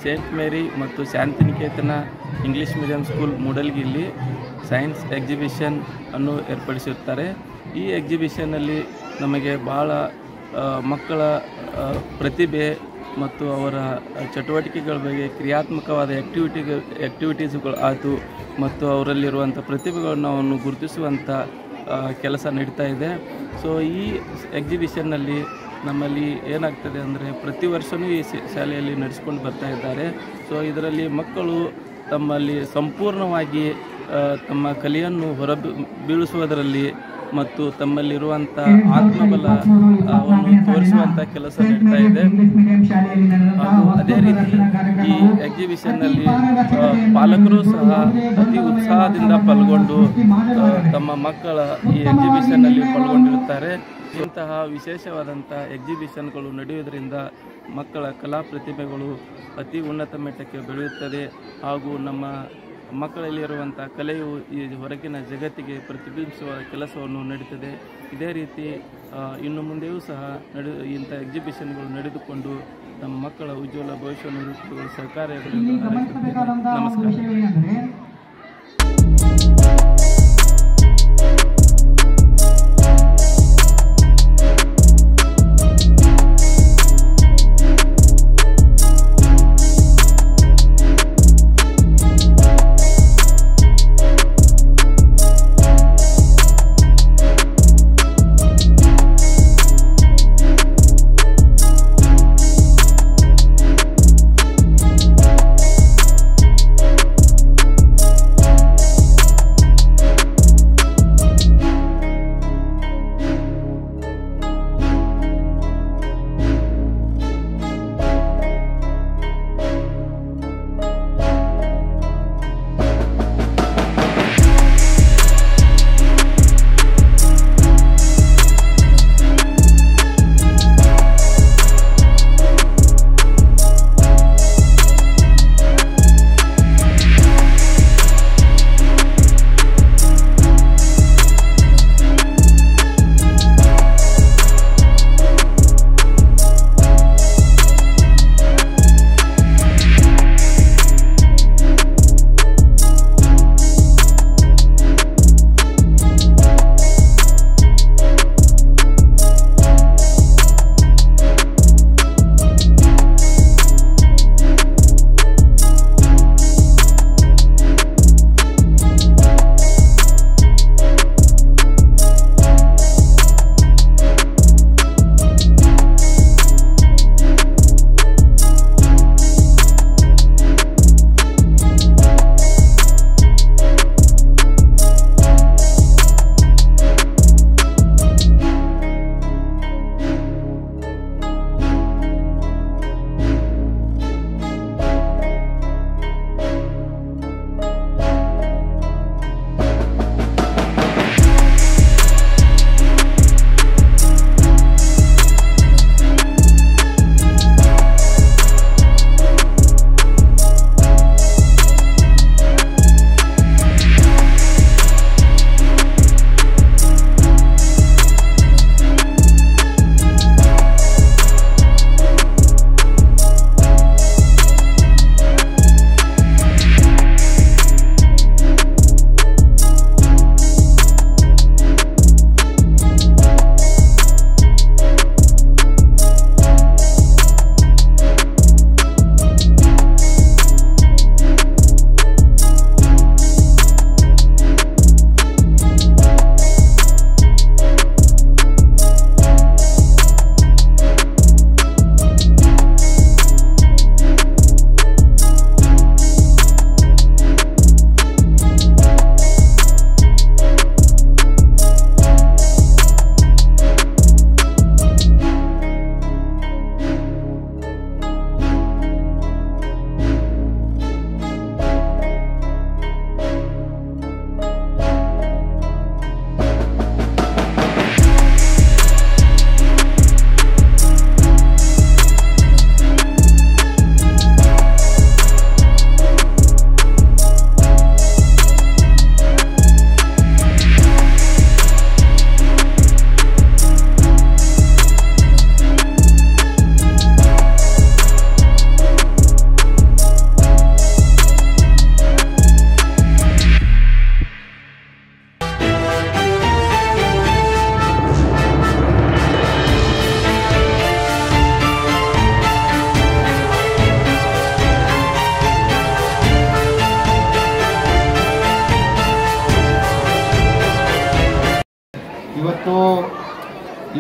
Saint Mary ಮತ್ತು Shantiniketan English medium school ಮೂಡಲ್ಗಿಲ್ಲಿ science exhibition ಅನ್ನು ಏರ್ಪಡಿಸಿರ್ತಾರೆ ಈ ಎಕ್ಸಿಬಿಷನ್ನಲ್ಲಿ ನಮಗೆ ಭಾಳ ಆ, ಮಕ್ಕಳ ಆ, ಪ್ರತಿಭೆ ಮತ್ತು ಅವರ ಚಟುವಟಿಕೆಗಳ ಬಗ್ಗೆ ಕ್ರಿಯಾತ್ಮಕವಾದ ಆ್ಯಕ್ಟಿವಿಟಿಗಳು ಆ್ಯಕ್ಟಿವಿಟೀಸ್ಗಳು ಆಯಿತು ಮತ್ತು ಅವರಲ್ಲಿರುವಂಥ ಪ್ರತಿಭೆಗಳನ್ನು ಅವನ್ನು ಗುರುತಿಸುವಂಥ ಆ, ಕೆಲಸ ನಡೀತಾ ಇದೆ ಸೊ ಈ ಎಕ್ಸಿಬಿಷನ್ನಲ್ಲಿ ನಮ್ಮಲ್ಲಿ ಏನಾಗ್ತದೆ ಅಂದರೆ ಪ್ರತಿ ವರ್ಷವೂ ಈ ಶ- ಶಾಲೆಯಲ್ಲಿ ನಡೆಸ್ಕೊಂಡು ಬರ್ತಾ ಇದ್ದಾರೆ ಸೊ ಇದರಲ್ಲಿ ಮಕ್ಕಳು ತಮ್ಮಲ್ಲಿ ಸಂಪೂರ್ಣವಾಗಿ ಆ, ತಮ್ಮ ಕಲೆಯನ್ನು ಹೊರ ಬೀಳಿಸುವುದರಲ್ಲಿ ಮತ್ತು ತಮ್ಮಲ್ಲಿರುವಂಥ ಆತ್ಮಬಲ ಆ, ವನ್ನು ತೋರಿಸುವಂಥ ಕೆಲಸ ನಡೀತಾ ಇದೆ ಹಾಗೂ ಅದೇ ರೀತಿ ಈ ಎಕ್ಸಿಬಿಷನ್ನಲ್ಲಿ ಆ, ಪಾಲಕರು ಸಹ ಅತಿ ಉತ್ಸಾಹದಿಂದ ಪಾಲ್ಗೊಂಡು ಆ, ತಮ್ಮ ಮಕ್ಕಳ ಈ ಎಕ್ಸಿಬಿಷನ್ನಲ್ಲಿ ಪಾಲ್ಗೊಂಡಿರುತ್ತಾರೆ ಇಂತಹ ವಿಶೇಷವಾದಂಥ ಎಕ್ಸಿಬಿಷನ್ಗಳು ನಡೆಯುವುದರಿಂದ ಮಕ್ಕಳ ಕಲಾ ಪ್ರತಿಭೆಗಳು ಅತಿ ಉನ್ನತ ಮಟ್ಟಕ್ಕೆ ಬೆಳೆಯುತ್ತದೆ ಹಾಗೂ ನಮ್ಮ ಮಕ್ಕಳಲ್ಲಿರುವಂಥ ಕಲೆಯು ಈ ಹೊರಗಿನ ಜಗತ್ತಿಗೆ ಪ್ರತಿಬಿಂಬಿಸುವ ಕೆಲಸವನ್ನು ನಡೀತದೆ ಇದೇ ರೀತಿ ಆ, ಇನ್ನು ಮುಂದೆಯೂ ಸಹ ನಡೆ ಇಂಥ ಎಕ್ಸಿಬಿಷನ್ಗಳು ನಡೆದುಕೊಂಡು ನಮ್ಮ ಮಕ್ಕಳ ಉಜ್ವಲ ಭವಿಷ್ಯವನ್ನು ರೂಪಿಸುವ ಸಹಕಾರಿಯಾಗಲು ನಮಸ್ಕಾರ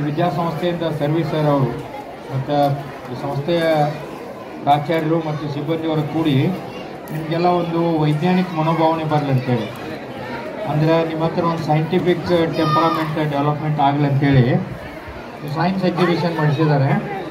ವಿದ್ಯಾಸಂಸ್ಥೆಯಿಂದ ಸರ್ವಿಸ್ ಸರ್ ಅವರು ಮತ್ತು ಈ ಸಂಸ್ಥೆಯ ಪ್ರಾಚಾರ್ಯರು ಮತ್ತು ಸಿಬ್ಬಂದಿಯವರು ಕೂಡಿ ನಿಮಗೆಲ್ಲ ಒಂದು ವೈಜ್ಞಾನಿಕ ಮನೋಭಾವನೆ ಬರಲಿ ಅಂತೇಳಿ ಅಂದರೆ ನಿಮ್ಮ ಹತ್ರ ಒಂದು ಸೈಂಟಿಫಿಕ್ ಟೆಂಪರಮೆಂಟ್ ಡೆವಲಪ್ಮೆಂಟ್ ಆಗಲಿ ಅಂತೇಳಿ ಸೈನ್ಸ್ ಎಕ್ಸಿಬಿಷನ್ ಮಾಡಿಸಿದ್ದಾರೆ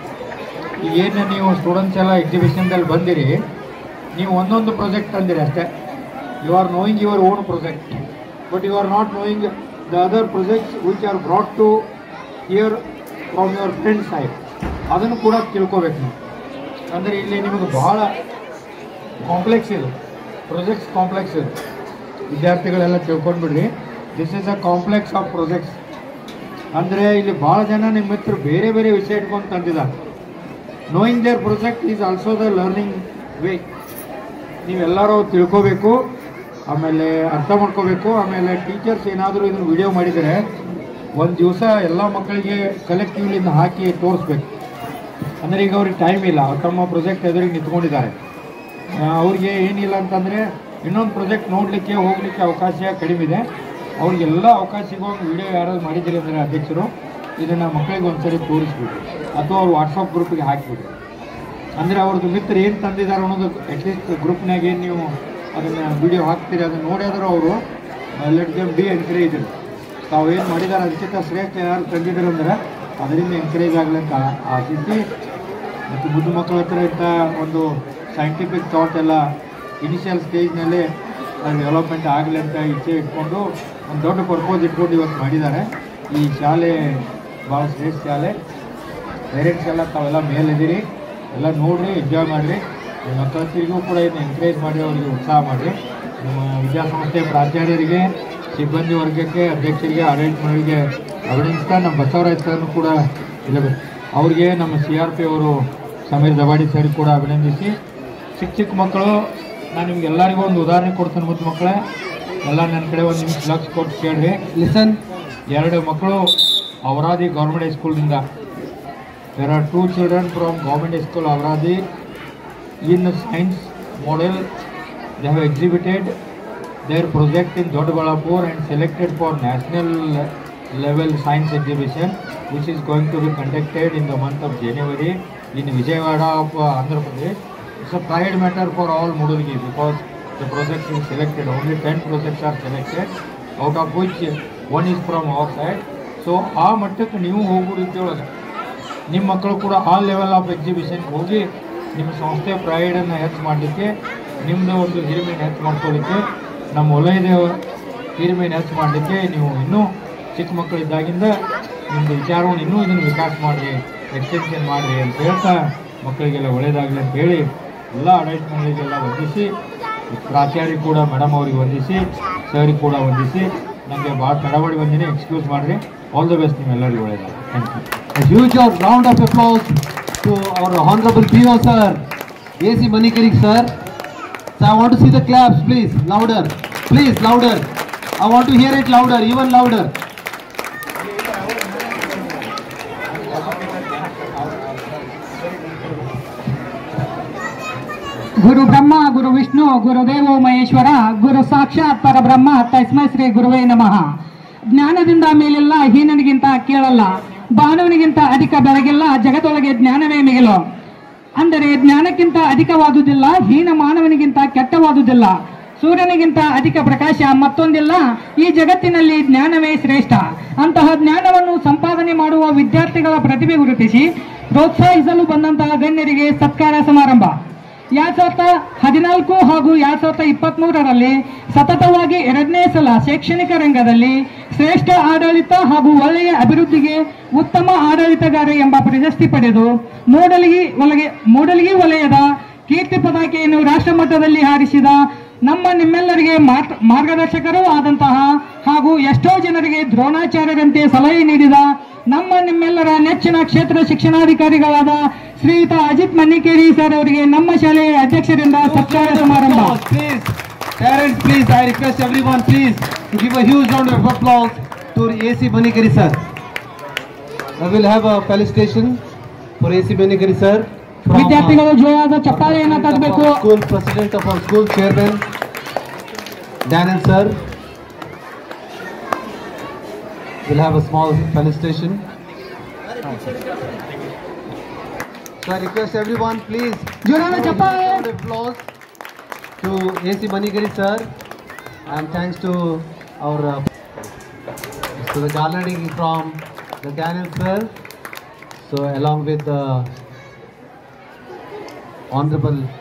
ಈಗ ಏನು ನೀವು ಸ್ಟೂಡೆಂಟ್ಸ್ ಎಲ್ಲ ಎಕ್ಸಿಬಿಷನ್ದಲ್ಲಿ ಬಂದಿರಿ ನೀವು ಒಂದೊಂದು ಪ್ರಾಜೆಕ್ಟ್ ತಂದಿರಿ ಅಷ್ಟೇ you are knowing your own project but you are not knowing the other projects which are brought to here from your friend side ಅದನ್ನು ಕೂಡ ತಿಳ್ಕೊಬೇಕು ನೀವು ಅಂದರೆ ಇಲ್ಲಿ ನಿಮಗೆ ಬಹಳ ಕಾಂಪ್ಲೆಕ್ಸ್ ಇದು ಪ್ರೊಜೆಕ್ಟ್ಸ್ ಕಾಂಪ್ಲೆಕ್ಸ್ ಇದು ವಿದ್ಯಾರ್ಥಿಗಳೆಲ್ಲ ತಿಳ್ಕೊಂಡ್ಬಿಡ್ರಿ this is a complex of projects ಅಂದರೆ ಇಲ್ಲಿ ಭಾಳ ಜನ ನಿಮ್ಮ ಮಿತ್ರರು ಬೇರೆ ಬೇರೆ ವಿಷಯ ಇಟ್ಕೊಂಡು ತಂದಿದ್ದಾರೆ knowing their project is also the learning way ನೀವೆಲ್ಲರೂ ತಿಳ್ಕೋಬೇಕು ಆಮೇಲೆ ಅರ್ಥ ಮಾಡ್ಕೋಬೇಕು ಆಮೇಲೆ ಟೀಚರ್ಸ್ ಏನಾದರೂ ಇದನ್ನು ವಿಡಿಯೋ ಮಾಡಿದರೆ ಒಂದು ದಿವಸ ಎಲ್ಲ ಮಕ್ಕಳಿಗೆ ಕಲೆಕ್ಟಿವ್ಲಿಂದ ಹಾಕಿ ತೋರಿಸ್ಬೇಕು ಅಂದರೆ ಈಗ ಅವ್ರಿಗೆ ಟೈಮ್ ಇಲ್ಲ ಅವ್ರು ತಮ್ಮ ಪ್ರೊಜೆಕ್ಟ್ ಎದುರಿಗೆ ನಿಂತ್ಕೊಂಡಿದ್ದಾರೆ ಆ, ಅವ್ರಿಗೆ ಏನಿಲ್ಲ ಅಂತಂದರೆ ಇನ್ನೊಂದು ಪ್ರಾಜೆಕ್ಟ್ ನೋಡಲಿಕ್ಕೆ ಹೋಗಲಿಕ್ಕೆ ಅವಕಾಶ ಕಡಿಮೆ ಇದೆ ಅವ್ರಿಗೆಲ್ಲ ಅವಕಾಶ ಸಿಗೋಂಗೆ ವಿಡಿಯೋ ಯಾರಾದ್ರು ಮಾಡಿದ್ದೀರಿ ಅಂದರೆ ಅಧ್ಯಕ್ಷರು ಇದನ್ನು ಮಕ್ಕಳಿಗೆ ಒಂದ್ಸರಿ ತೋರಿಸ್ಬಿಡಿ ಅಥವಾ ಅವ್ರು ವಾಟ್ಸಪ್ ಗ್ರೂಪಿಗೆ ಹಾಕಿಬಿಡಿ ಅಂದರೆ ಅವ್ರದ್ದು ಮಿತ್ರ ಏನು ತಂದಿದ್ದಾರೆ ಅನ್ನೋದು ಅಟ್ಲೀಸ್ಟ್ ಗ್ರೂಪ್ನಾಗ ಏನು ನೀವು ಅದನ್ನು ವಿಡಿಯೋ ಹಾಕ್ತೀರಿ ಅದನ್ನು ನೋಡಿದ್ರೆ ಅವರು ಲೆಟ್ ದಮ್ ಬಿ ಎನ್ಕರೇಜ್ ತಾವು ಏನು ಮಾಡಿದ್ದಾರೆ ಅದಕ್ಕಿಂತ ಶ್ರೇಷ್ಠ ಯಾರು ತಂದಿದ್ದಾರೆ ಅಂದ್ರೆ ಅದರಿಂದ ಎನ್ಕರೇಜ್ ಆಗಲಿ ಅಂತ ಆಶಿಸಿ ಮತ್ತು ಬುದ್ಧ ಮಕ್ಕಳ ಹತ್ರ ಇಂಥ ಒಂದು ಸೈಂಟಿಫಿಕ್ ಥಾಟ್ ಎಲ್ಲ ಇನಿಷಿಯಲ್ ಸ್ಟೇಜ್ನಲ್ಲೇ ಡೆವಲಪ್ಮೆಂಟ್ ಆಗಲಿ ಅಂತ ಇಚ್ಛೆ ಇಟ್ಕೊಂಡು ಒಂದು ದೊಡ್ಡ ಪರ್ಪೋಸ್ ಇಟ್ಕೊಂಡು ಇವತ್ತು ಮಾಡಿದ್ದಾರೆ ಈ ಶಾಲೆ ಭಾಳ ಶ್ರೇಷ್ಠ ಶಾಲೆ ಪೇರೆಂಟ್ಸ್ ಎಲ್ಲ ತಾವೆಲ್ಲ ಮೇಲಿದ್ದೀರಿ ಎಲ್ಲ ನೋಡ್ರಿ ಎಂಜಾಯ್ ಮಾಡಿರಿ ನಿಮ್ಮ ಮಕ್ಕಳಿಗೂ ಕೂಡ ಇದನ್ನ ಎಂಕರೇಜ್ ಮಾಡಿ ಅವರಿಗೆ ಉತ್ಸಾಹ ಮಾಡಿರಿ ನಮ್ಮ ವಿದ್ಯಾಸಂಸ್ಥೆ ಪ್ರಾಚಾರ್ಯರಿಗೆ ಸಿಬ್ಬಂದಿ ವರ್ಗಕ್ಕೆ ಅಧ್ಯಕ್ಷರಿಗೆ ಆಡಳಿತರಿಗೆ ಅಭಿನಂದಿಸ್ತಾ ನಮ್ಮ ಬಸವರಾಜ್ ಸರ್ನು ಕೂಡ ಇಲ್ಲಬೇಕು ಅವ್ರಿಗೆ ನಮ್ಮ ಸಿ ಆರ್ ಪಿ ಅವರು ಸಮೀರ್ ದವಾಡಿ ಸರ್ ಕೂಡ ಅಭಿನಂದಿಸಿ ಚಿಕ್ಕ ಚಿಕ್ಕ ಮಕ್ಕಳು ನಾನು ನಿಮ್ಗೆ ಎಲ್ಲರಿಗೂ ಒಂದು ಉದಾಹರಣೆ ಕೊಡ್ತೇನೆ ಮುದ್ದು ಮಕ್ಕಳೇ ಎಲ್ಲ ನನ್ನ ಕಡೆ ಒಂದು ನಿಮಿಷ ಲಕ್ಷ ಕೊಟ್ಟು ಕೇಳ್ರಿ ಲಿಸನ್ ಎರಡು ಮಕ್ಕಳು ಅವರಾದಿ ಗೌರ್ಮೆಂಟ್ ಹೈಸ್ಕೂಲ್ನಿಂದ There are two children from Government School Avradi in science model. They have exhibited their project in Jodhbalapur and selected for national level science exhibition which is going to be conducted in the month of January in Vijayawada of uh, Andhra Pradesh. It's a pride matter for all Mudalgi because the project is selected. Only 10 projects are selected out of which one is from our side. So ಆ ಮಟ್ಟಕ್ಕೆ ನೀವು ಹೋಗ್ಬಿಡಿ ಅಂತೇಳೋದು ನಿಮ್ಮ ಮಕ್ಕಳು ಕೂಡ ಆ level of ಎಕ್ಸಿಬಿಷನ್ಗೆ ಹೋಗಿ ನಿಮ್ಮ ಸಂಸ್ಥೆ ಪ್ರೈಡನ್ನು ಹೆಚ್ಚು ಮಾಡಲಿಕ್ಕೆ ನಿಮ್ಮದು ಒಂದು ಹಿರಿಮೆಯನ್ನು ಹೆಚ್ಚು ಮಾಡ್ಕೊಳ್ಳಿಕ್ಕೆ ನಮ್ಮ ವಲಯದ ಹಿರಿಮೆಯನ್ನು ಹೆಚ್ಚು ಮಾಡಲಿಕ್ಕೆ ನೀವು ಇನ್ನೂ ಚಿಕ್ಕ ಮಕ್ಕಳಿದ್ದಾಗಿಂದ ನಿಮ್ಮದು ವಿಚಾರವನ್ನು ಇನ್ನೂ ಇದನ್ನು ವಿಕಾಸ ಮಾಡಿರಿ ಎಕ್ಸ್ಟೆನ್ಷನ್ ಮಾಡಿರಿ ಅಂತ ಹೇಳ್ತಾ ಮಕ್ಕಳಿಗೆಲ್ಲ ಒಳ್ಳೆಯದಾಗಲಿ ಅಂತ ಹೇಳಿ ಎಲ್ಲ ಆಡಳಿತ ಮಂಡಳಿಗೆಲ್ಲ ವಂದಿಸಿ ಪ್ರಾಚಾರ್ಯ ಕೂಡ ಮೇಡಮ್ ಅವ್ರಿಗೆ ವಂದಿಸಿ ಸರಿಗೆ ಕೂಡ ವಂದಿಸಿ ನನಗೆ ಭಾಳ ತಡಬಡಿ ಬಂದಿನಿ ಎಕ್ಸ್ಕ್ಯೂಸ್ ಮಾಡಿರಿ ಆಲ್ ದ ಬೆಸ್ಟ್ ನಿಮ್ಮೆಲ್ಲರಿಗೂ ಒಳ್ಳೆಯದಾಗಲಿ thank you A huge of round of applause to our honorable PO sir, AC Manikarik sir. So I want to see the claps, please, louder, please, louder. I want to hear it louder, even louder. ಗುರು ಬ್ರಹ್ಮ ಗುರು ವಿಷ್ಣು ಗುರುದೇವೋ ಮಹೇಶ್ವರ ಗುರು ಸಾಕ್ಷಾತ್ ಪರಬ್ರಹ್ಮ ತಸ್ಮೈ ಶ್ರೀ ಗುರುವೇ ನಮಃ ಜ್ಞಾನದಿಂದ ಮೇಲೆಲ್ಲ ಹೀನನಿಗಿಂತ ಕೇಳಲ್ಲ ಬಾಣವನಿಗಿಂತ ಅಧಿಕ ಬೆಳಗಿಲ್ಲ ಜಗತ್ತೊಳಗೆ ಜ್ಞಾನವೇ ಮಿಗಿಲು ಅಂದರೆ ಜ್ಞಾನಕ್ಕಿಂತ ಅಧಿಕವಾದುದಿಲ್ಲ ಹೀನ ಮಾನವನಿಗಿಂತ ಕೆಟ್ಟವಾದುದಿಲ್ಲ ಸೂರ್ಯನಿಗಿಂತ ಅಧಿಕ ಪ್ರಕಾಶ ಮತ್ತೊಂದಿಲ್ಲ ಈ ಜಗತ್ತಿನಲ್ಲಿ ಜ್ಞಾನವೇ ಶ್ರೇಷ್ಠ ಅಂತಹ ಜ್ಞಾನವನ್ನು ಸಂಪಾದನೆ ಮಾಡುವ ವಿದ್ಯಾರ್ಥಿಗಳ ಪ್ರತಿಭೆ ಗುರುತಿಸಿ ಪ್ರೋತ್ಸಾಹಿಸಲು ಬಂದಂತಹ ಗಣ್ಯರಿಗೆ ಸತ್ಕಾರ ಸಮಾರಂಭ ಎರಡ್ ಸಾವಿರದ ಹದಿನಾಲ್ಕು ಹಾಗೂ ಎರಡ್ ಸಾವಿರದ ಇಪ್ಪತ್ತ್ ಮೂರರಲ್ಲಿ ಸತತವಾಗಿ ಎರಡನೇ ಸಲ ಶೈಕ್ಷಣಿಕ ರಂಗದಲ್ಲಿ ಶ್ರೇಷ್ಠ ಆಡಳಿತ ಹಾಗೂ ಒಳ್ಳೆಯ ಅಭಿವೃದ್ಧಿಗೆ ಉತ್ತಮ ಆಡಳಿತಗಾರ ಎಂಬ ಪ್ರಶಸ್ತಿ ಪಡೆದು ಮೂಡಲಗಿ ಒಳಗೆ ಮೂಡಲಗಿ ವಲಯದ ಕೀರ್ತಿ ಪತಾಕೆಯನ್ನು ರಾಷ್ಟ್ರ ಮಟ್ಟದಲ್ಲಿ ಹಾರಿಸಿದ ನಮ್ಮ ನಿಮ್ಮೆಲ್ಲರಿಗೆ ಮಾರ್ಗ- ಮಾರ್ಗದರ್ಶಕರೂ ಆದಂತಹ ಹಾಗೂ ಎಷ್ಟೋ ಜನರಿಗೆ ದ್ರೋಣಾಚಾರ್ಯರಂತೆ ಸಲಹೆ ನೀಡಿದ ನಮ್ಮ ನಿಮ್ಮೆಲ್ಲರ ನೆಚ್ಚಿನ ಕ್ಷೇತ್ರ ಶಿಕ್ಷಣಾಧಿಕಾರಿಗಳಾದ ಶ್ರೀಯುತ ಅಜಿತ್ ಮನ್ನಿಕೇರಿ ಸರ್ ಅವರಿಗೆ ನಮ್ಮ ಶಾಲೆಯ ಅಧ್ಯಕ್ಷರಿಂದ ಸತ್ಕಾರ ಸಮಾರಂಭ Applause, please. Parents, please, I request everyone, please, to give a huge round of applause to AC Manikari sir. I will have a felicitation for AC Manikari sir. from, uh, ವಿದ್ಯಾರ್ಥಿಗಳು ಜೋರಾದ ಚಪ್ಪಾಳೆಯನ್ನು ತರಬೇಕು our school president of our school chairman Daniel sir will have a small felicitation So I request everyone, please, ಜೋರಾದ ಚಪ್ಪಾಳೆ round of applause to AC Manikari sir, and thanks to our uh, to the garlanding from the Daniel sir. So along with the honorable